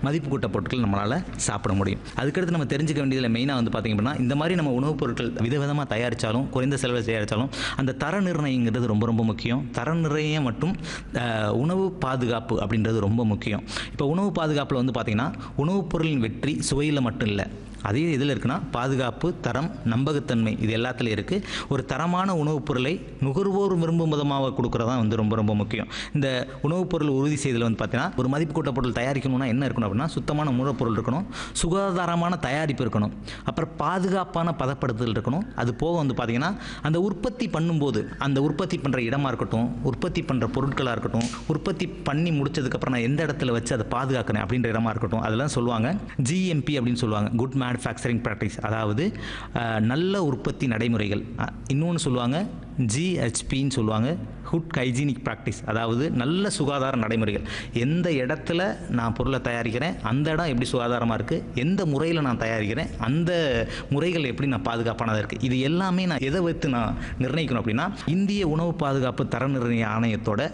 மதிப்பு கூட்ட பொருட்கள் நம்மளால் சாப்பிட முடியும் அதுக்கடுத்து நம்ம தெரிஞ்சுக்க வேண்டியதில் மெயினாக வந்து பார்த்திங்க அப்படின்னா இந்த மாதிரி நம்ம உணவுப் பொருட்கள் விதவிதமாக தயாரித்தாலும் குறைந்த செலவில் தயாரித்தாலும் அந்த தர நிர்ணயங்கிறது ரொம்ப ரொம்ப முக்கியம் தர நிர்ணயம் மற்றும் அஹ், உணவு பாதுகாப்பு அப்படின்றது ரொம்ப முக்கியம் இப்போ உணவு பாதுகாப்பில் வந்து பார்த்திங்கன்னா உணவுப் பொருளின் வெற்றி சுவையில் மட்டும் இல்லை அதே இதில் இருக்குன்னா பாதுகாப்பு தரம் நம்பகத்தன்மை இது எல்லாத்துலேயும் இருக்குது ஒரு தரமான உணவுப் பொருளை நுகர்வோர் விரும்பும் விதமாக கொடுக்குறது தான் வந்து ரொம்ப ரொம்ப முக்கியம் இந்த உணவுப் பொருள் உறுதி செய்தல் வந்து பார்த்தீங்கன்னா ஒரு மதிப்பு கூட்ட பொருள் தயாரிக்கணும்னா என்ன இருக்கணும் அப்படின்னா சுத்தமான மூலப்பொருள் இருக்கணும் சுகாதாரமான தயாரிப்பு இருக்கணும் அப்புறம் பாதுகாப்பான பதப்படுத்துதல் இருக்கணும் அது போக வந்து பார்த்தீங்கன்னா அந்த உற்பத்தி பண்ணும்போது அந்த உற்பத்தி பண்ணுற இடமா இருக்கட்டும் உற்பத்தி பண்ணுற பொருட்களாக இருக்கட்டும் உற்பத்தி பண்ணி முடிச்சதுக்கப்புறம் நான் எந்த இடத்துல வச்சு அதை பாதுகாக்கிறேன் அப்படின்ற இடமா இருக்கட்டும் அதெல்லாம் சொல்லுவாங்க ஜிஎம்பி அப்படின்னு சொல்லுவாங்க குட் மேனுஃபேக்சரிங் ப்ராக்டிஸ் அதாவது அஹ், நல்ல உற்பத்தி நடைமுறைகள் இன்னொன்று சொல்லுவாங்க ஜிஹெச்பின்னு சொல்லுவாங்க குட் ஹைஜீனிக் ப்ராக்டிஸ் அதாவது நல்ல சுகாதார நடைமுறைகள் எந்த இடத்துல நான் பொருளை தயாரிக்கிறேன் அந்த இடம் எப்படி சுகாதாரமாக இருக்குது எந்த முறையில் நான் தயாரிக்கிறேன் அந்த முறைகள் எப்படி நான் பாதுகாப்பானதாக இருக்குது இது எல்லாமே நான் எதை வைத்து நான் நிர்ணயிக்கணும் அப்படின்னா இந்திய உணவு பாதுகாப்பு தர நிர்ணய ஆணையத்தோட